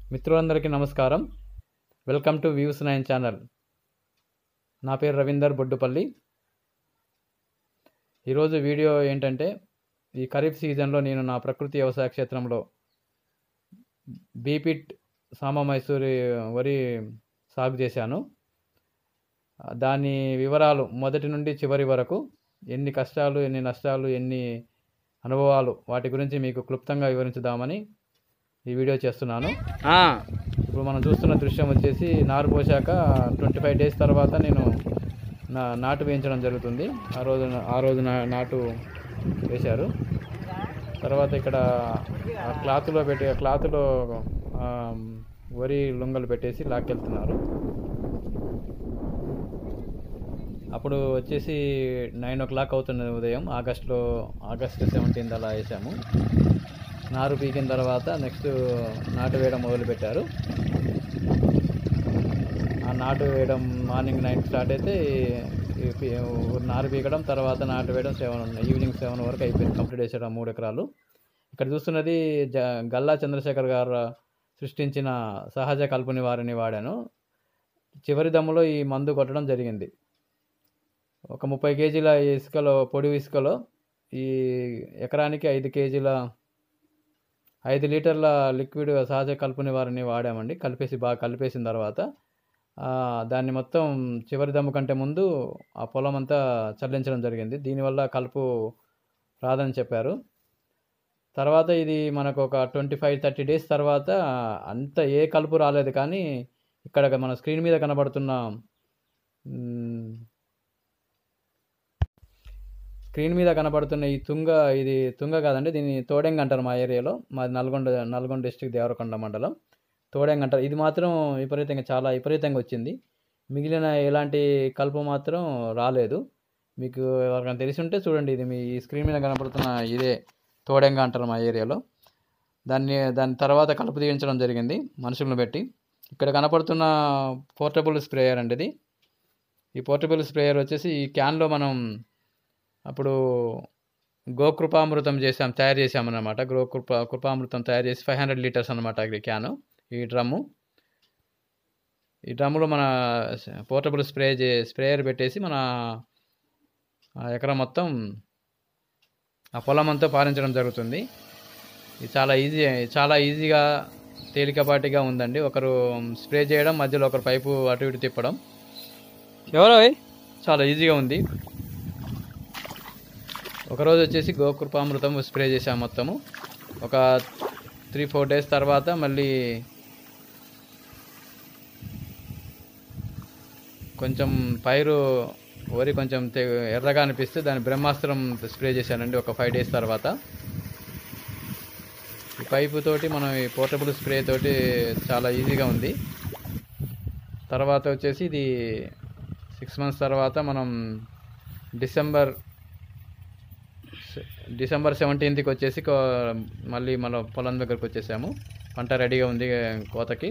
మిత్రులందరికీ నమస్కారం welcome to views nine channel నా పేరు రవీందర్ బొడ్డుపల్లి ఈరోజు వీడియో ఏంటంటే ఈ ఖరీఫ్ సీజన్లో నేను నా ప్రకృతి వ్యవసాయ క్షేత్రంలో బీపిట్ సామ మైసూరి వరి సాగు చేశాను దాని వివరాలు మొదటి నుండి చివరి వరకు ఎన్ని కష్టాలు ఎన్ని నష్టాలు ఎన్ని అనుభవాలు వాటి గురించి మీకు క్లుప్తంగా వివరించుదామని ఈ వీడియో చేస్తున్నాను ఇప్పుడు మనం చూస్తున్న దృశ్యం వచ్చేసి నారు పోసాక ట్వంటీ ఫైవ్ డేస్ తర్వాత నేను నా నాటు వేయించడం జరుగుతుంది ఆ రోజు ఆ రోజు నా నాటు వేశారు తర్వాత ఇక్కడ ఆ క్లాత్లో పెట్టి ఆ క్లాత్లో ఆ, వరి లొంగలు పెట్టేసి లాక్కెళ్తున్నారు అప్పుడు వచ్చేసి నైన్ ఓ క్లాక్ అవుతున్నది ఉదయం ఆగస్ట్లో ఆగస్ట్ సెవెంటీన్త్ అలా వేసాము నారు పీకిన తర్వాత నెక్స్ట్ నాటు వేయడం మొదలుపెట్టారు ఆ నాటు వేయడం మార్నింగ్ నైన్ స్టార్ట్ అయితే ఈ పీ- నారు పీకడం తర్వాత నాటు వేయడం సెవెన్ ఈవినింగ్ సెవెన్ వరకు అయిపోయింది కంప్లీట్ చేసేయడం మూడు ఎకరాలు ఇక్కడ చూస్తున్నది జ గల్లా చంద్రశేఖర్ గారు సృష్టించిన సహజ కల్పని వారిని వాడాను చివరి దమ్ములో ఈ మందు కొట్టడం జరిగింది ఒక ముప్పై కేజీల ఇసుకలో పొడి ఇసుకలో ఈ ఎకరానికి ఐదు కేజీల ఐదు లీటర్ల లిక్విడ్ సహజ కలుపుని వారిని వాడామండి కలిపేసి బాగా కలిపేసిన తర్వాత ఆ, దాన్ని మొత్తం చివరి దమ్ము కంటే ముందు ఆ పొలం అంతా చల్లించడం జరిగింది దీనివల్ల కలుపు రాదని చెప్పారు తర్వాత ఇది మనకు ఒక ట్వంటీ ఫైవ్ థర్టీ డేస్ తర్వాత అంత ఏ కలుపు రాలేదు కానీ ఇక్కడ మన స్క్రీన్ మీద కనబడుతున్న మ్, స్క్రీన్ మీద కనబడుతున్న ఈ తుంగ ఇది తుంగ కాదండి దీన్ని తోడెంగ అంటారు మా ఏరియాలో మాది నల్గొండ నల్గొండ డిస్టిక్ దేవరకొండ మండలం తోడెంగ అంటారు ఇది మాత్రం విపరీతంగా చాలా విపరీతంగా వచ్చింది మిగిలిన ఎలాంటి కలుపు మాత్రం రాలేదు మీకు ఎవరికైనా తెలిసి ఉంటే చూడండి ఇది మీ స్క్రీన్ మీద కనబడుతున్న ఇదే తోడెంగ అంటారు మా ఏరియాలో దాన్ని దాని తర్వాత కలుపు తీయించడం జరిగింది మనుషులను పెట్టి ఇక్కడ కనపడుతున్న పోర్టబుల్ స్ప్రేయర్ అండి ఇది ఈ పోర్టబుల్ స్ప్రేయర్ వచ్చేసి ఈ క్యాన్లో మనం అప్పుడు గోకృపామృతం చేసాం తయారు చేసామన్నమాట గోకృప కృపామృతం తయారు చేసి ఫైవ్ హండ్రెడ్ లీటర్స్ అనమాట ఈ క్యాను ఈ డ్రమ్ము ఈ డ్రమ్ములో మన పోర్టబుల్ స్ప్రే చే స్ప్రేయర్ పెట్టేసి మన ఆ ఎకరం మొత్తం ఆ పొలం అంతా పారించడం జరుగుతుంది ఇది చాలా ఈజీ చాలా ఈజీగా తేలికపాటిగా ఉందండి ఒకరు స్ప్రే చేయడం మధ్యలో ఒకరు పైపు అటు ఇటు తిప్పడం ఎవరో చాలా ఈజీగా ఉంది ఒకరోజు వచ్చేసి గోకృపామృతం స్ప్రే చేసాం మొత్తము ఒక త్రీ ఫోర్ డేస్ తర్వాత మళ్ళీ కొంచెం పైరు వరి కొంచెం తె ఎర్రగా అనిపిస్తే దాని బ్రహ్మాస్త్రం స్ప్రే చేశానండి ఒక ఫైవ్ డేస్ తర్వాత ఈ పైపు తోటి మనం ఈ పోర్టబుల్ స్ప్రే తోటి చాలా ఈజీగా ఉంది తర్వాత వచ్చేసి ఇది సిక్స్ మంత్స్ తర్వాత మనం డిసెంబర్ డిసెంబర్ సెవెంటీన్త్కి వచ్చేసి కో- మళ్ళీ మన పొలం దగ్గరకు వచ్చేసాము పంట రెడీగా ఉంది కోతకి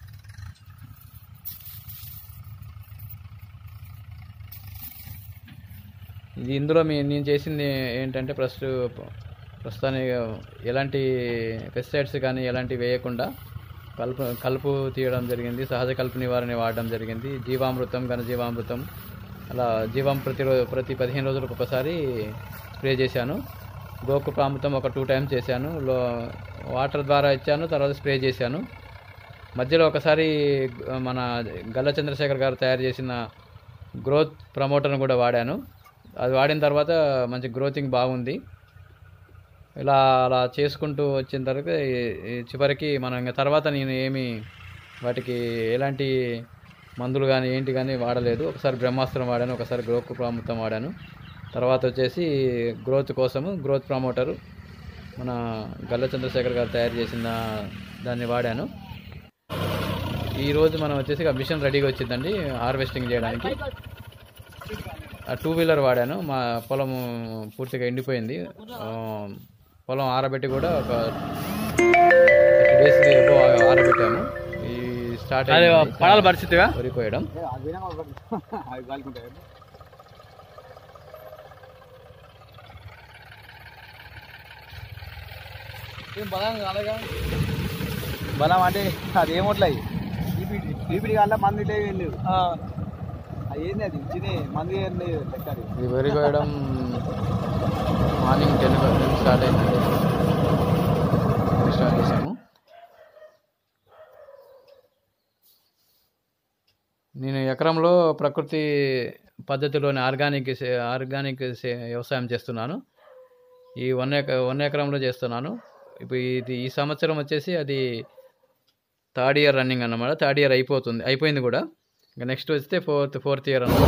ఇది ఇందులో మీ నేను చేసింది ఏంటంటే ఫస్ట్ ప్రస్తుతానికి ఎలాంటి పెస్టిసైడ్స్ కానీ ఎలాంటివి వేయకుండా కలుపు కలుపు తీయడం జరిగింది సహజ కలుపు నివారణ వాడడం జరిగింది జీవామృతం ఘనజీవామృతం అలా జీవం ప్రతి రో ప్రతి పదిహేను రోజులకు ఒకసారి స్ప్రే చేశాను గోకృపామృతం ఒక టూ టైమ్స్ చేశాను లో వాటర్ ద్వారా ఇచ్చాను తర్వాత స్ప్రే చేశాను మధ్యలో ఒకసారి గ- మన గల్ల చంద్రశేఖర్ గారు తయారు చేసిన గ్రోత్ ప్రమోటర్ను కూడా వాడాను అది వాడిన తర్వాత మంచి గ్రోతింగ్ బాగుంది ఇలా అలా చేసుకుంటూ వచ్చిన తర్వాత ఈ- ఈ చివరికి మనం ఇంకా తర్వాత నేను ఏమి వాటికి ఎలాంటి మందులు కానీ ఏంటి కానీ వాడలేదు ఒకసారి బ్రహ్మాస్త్రం వాడాను ఒకసారి గ్రోత్ ప్రాముఖ్యం వాడాను తర్వాత వచ్చేసి గ్రోత్ కోసము గ్రోత్ ప్రమోటరు మన గల్ల చంద్రశేఖర్ గారు తయారు చేసిన దాన్ని వాడాను ఈరోజు మనం వచ్చేసి ఆ మిషన్ రెడీగా వచ్చిందండి హార్వెస్టింగ్ చేయడానికి ఆ టూ వీలర్ వాడాను మా పొలం పూర్తిగా ఎండిపోయింది ఆ, పొలం ఆరబెట్టి కూడా ఒక డేస్ ఆరబెట్టాము ఈ స్టార్ట్ అది అయింది పడాల పరిస్థితివా వరి కోయడం ఏం బలం కాలేగా బలం అంటే అది ఏమొట్లయి బీపీటీ బీపీటీ వల్ల మంది లేవు ఏం లేవు అది ఏంది అది చిన్న మంది ఏం లేదు లెక్క అది. ఇది వరి కోయడం మార్నింగ్ టెన్ టెన్ స్టార్ట్ అయిందండి టెన్ స్టార్ట్ చేసాము నేను ఎకరంలో ప్రకృతి పద్ధతిలోని ఆర్గానిక్ సే- ఆర్గానిక్ సే- వ్యవసాయం చేస్తున్నాను ఈ వన్ ఎక వన్ ఎకరంలో చేస్తున్నాను ఇప్పుడు ఇది ఈ సంవత్సరం వచ్చేసి అది థర్డ్ ఇయర్ రన్నింగ్ అన్నమాట థర్డ్ ఇయర్ అయిపోతుంది అయిపోయింది కూడా ఇంకా నెక్స్ట్ వస్తే ఫోర్త్ ఫోర్త్ ఇయర్ అన్నమాట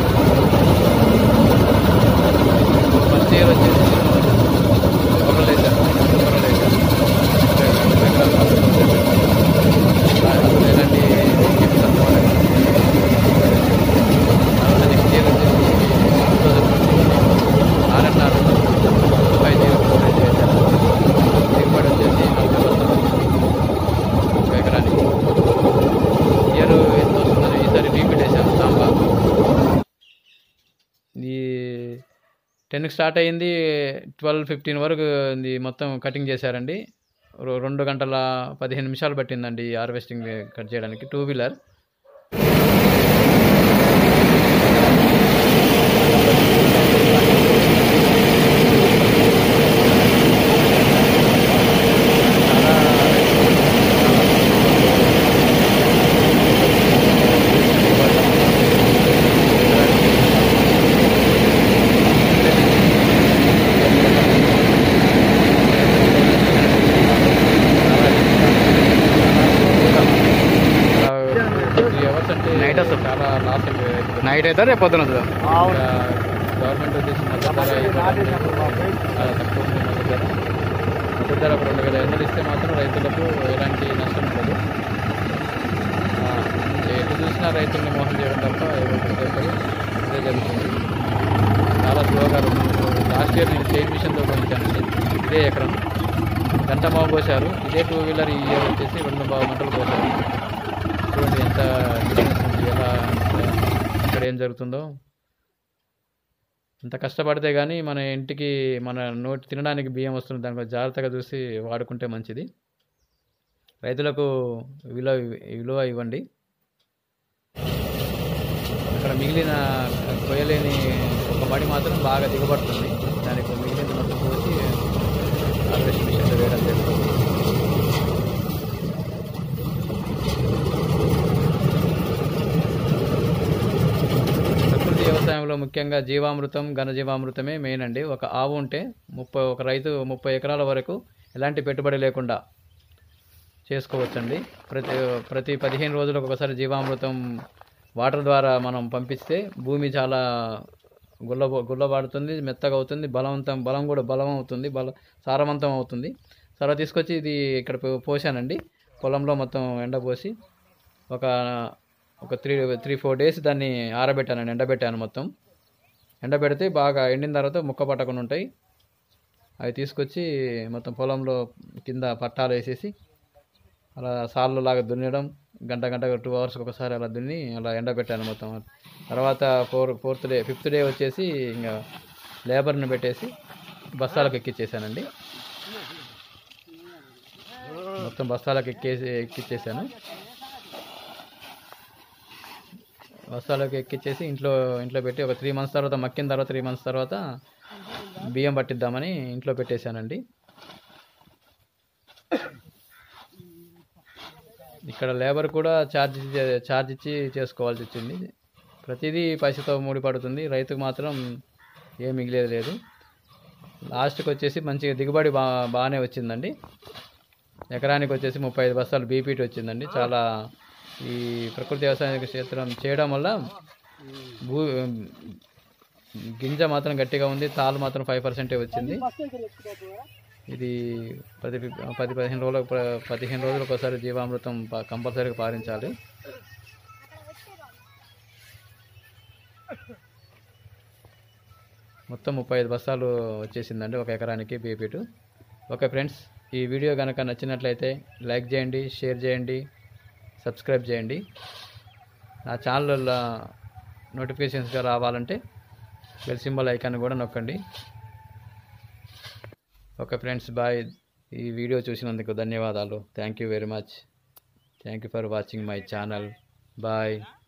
ఫస్ట్ ఇయర్ వచ్చేసి కొర్రలు వేసాను కొర్రలు వేసాను ఎలాంటి కెమికల్స్ వాడలేదు. తర్వాత నెక్స్ట్ ఇయర్ వచ్చేసి ఆర్ఎన్ఆర్ ఫైవ్ జీరో ఫోర్ వేసాను దిగుబడి వచ్చేసి నలభై బస్తాలు ఒక ఎకరానికి ఇయర్ ఎంత వస్తుందని ఈసారి రీపీట్ వేసాను సాంబార్ ఈ టెన్కి స్టార్ట్ అయ్యింది ట్వెల్వ్ ఫిఫ్టీన్ వరకు ఇది మొత్తం కటింగ్ చేశారండి రొ- రెండు గంటల పదిహేను నిమిషాలు పట్టిందండి ఈ హార్వెస్టింగ్ కట్ చేయడానికి టూ వీలర్ త్రీ అవర్స్ అంటే Night వస్తుంది. చాలా లాస్ అయిపోయింది నైట్ అయితే రేపు పొద్దున వస్తుందా? అవును గవర్నమెంట్ వచ్చేసి మద్దతు ధర సమస్య ఇవ్వడం నాటేసినప్పుడు మా ఫ్రెండ్స్ చాలా తక్కువ ఉంది మద్దతు ధర మద్దతు ధర ఒక రెండు వేల ఐదు వందలు ఇస్తే మాత్రం రైతులకు ఎలాంటి నష్టం ఉండదు ఆ, ఎటు చూసినా రైతుల్ని మోసం చేయడం తప్ప ఎవరు చెప్పరు ఇదే జరుగుతుంది చాలా స్లోగా లాస్ట్ ఇయర్ నేను చైన్ మిషన్తో పోయించానండి ఇదే ఎకరం గంట మావ పోశారు ఇదే టూ వీలర్ ఈ ఇయర్ వచ్చేసి రెండు బావు గంటలు పోశారు చూడండి ఎంత డిఫరెన్స్ ఉంది ఎలా ఇక్కడ ఏం జరుగుతుందో ఇంత కష్టపడితే కానీ మన ఇంటికి మన నోటి తినడానికి బియ్యం వస్తుంది దాని గురించి జాగ్రత్తగా చూసి వాడుకుంటే మంచిది రైతులకు విలువ విలువ ఇవ్వండి అక్కడ మిగిలిన కొయ్యలేని ఒక మడి మాత్రం బాగా దిగబడుతుంది దానికి మిగిలిన మొత్తం పోసి హార్వెస్ట్ మిషన్లో వేయడం జరుగుతుంది ప్రకృతి వ్యవసాయంలో ముఖ్యంగా జీవామృతం ఘనజీవామృతమే మెయిన్ అండి ఒక ఆవు ఉంటే ముప్పై ఒక రైతు ముప్పై ఎకరాల వరకు ఎలాంటి పెట్టుబడి లేకుండా చేసుకోవచ్చండి ప్రతి ప్రతి పదిహేను రోజులకు ఒకసారి జీవామృతం వాటర్ ద్వారా మనం పంపిస్తే భూమి చాలా గుల్ల గుల్లబాడుతుంది మెత్తగా అవుతుంది బలవంతం బలం కూడా బలం అవుతుంది బల సారవంతం అవుతుంది తర్వాత తీసుకొచ్చి ఇది ఇక్కడ పో- పోసానండి పొలంలో మొత్తం ఎండపోసి ఒక ఒక త్రీ త్రీ ఫోర్ డేస్ దాన్ని ఆరబెట్టానండి ఎండబెట్టాను మొత్తం ఎండబెడితే బాగా ఎండిన తర్వాత ముక్క పట్టకుండా ఉంటాయి అవి తీసుకొచ్చి మొత్తం పొలంలో కింద పట్టాలు వేసేసి అలా సాళ్ళు లాగా దున్నడం గంట గంట టూ అవర్స్కి ఒకసారి అలా దున్ని అలా ఎండబెట్టాను మొత్తం తర్వాత four fourth day fifth day వచ్చేసి ఇంకా లేబర్ని పెట్టేసి బస్తాలకు ఎక్కిచ్చేసానండి మొత్తం బస్తాలకు ఎక్కేసి ఎక్కిచ్చేసాను బస్తాలకు ఎక్కిచ్చేసి ఇంట్లో ఇంట్లో పెట్టి ఒక త్రీ మంత్స్ తర్వాత మక్కిన తర్వాత త్రీ మంత్స్ తర్వాత బియ్యం పట్టిద్దామని ఇంట్లో పెట్టేశానండి ఇక్కడ లేబర్ కూడా ఛార్జ్ ఛార్జ్ ఇచ్చి చేసుకోవాల్సి వచ్చింది ప్రతిదీ పైసతో ముడిపడుతుంది రైతుకు మాత్రం ఏం మిగిలేదు లేదు లాస్ట్కి వచ్చేసి మంచిగా దిగుబడి బా బాగానే వచ్చిందండి ఎకరానికి వచ్చేసి ముప్పై ఐదు బస్తాలు బీపీటీ వచ్చిందండి చాలా ఈ ప్రకృతి వ్యవసాయ క్షేత్రం చేయడం వల్ల భూ గింజ మాత్రం గట్టిగా ఉంది తాలు మాత్రం ఫైవ్ పర్సెంటే వచ్చింది ఇది పది పది పదిహేను రోజులకు ప- పదిహేను రోజులకు ఒకసారి జీవామృతం ప- కంపల్సరీగా పాటించాలి మొత్తం ముప్పై ఐదు బస్తాలు వచ్చేసిందండి ఒక ఎకరానికి బీపీటు ఓకే ఫ్రెండ్స్ ఈ వీడియో కనుక నచ్చినట్లయితే లైక్ చేయండి షేర్ చేయండి సబ్స్క్రైబ్ చేయండి నా ఛానల్ నోటిఫికేషన్స్గా రావాలంటే బెల్ సింబల్ ఐకాన్ కూడా నొక్కండి ఓకే ఫ్రెండ్స్ బాయ్ ఈ వీడియో చూసినందుకు ధన్యవాదాలు thank you very much thank you for watching my channel bye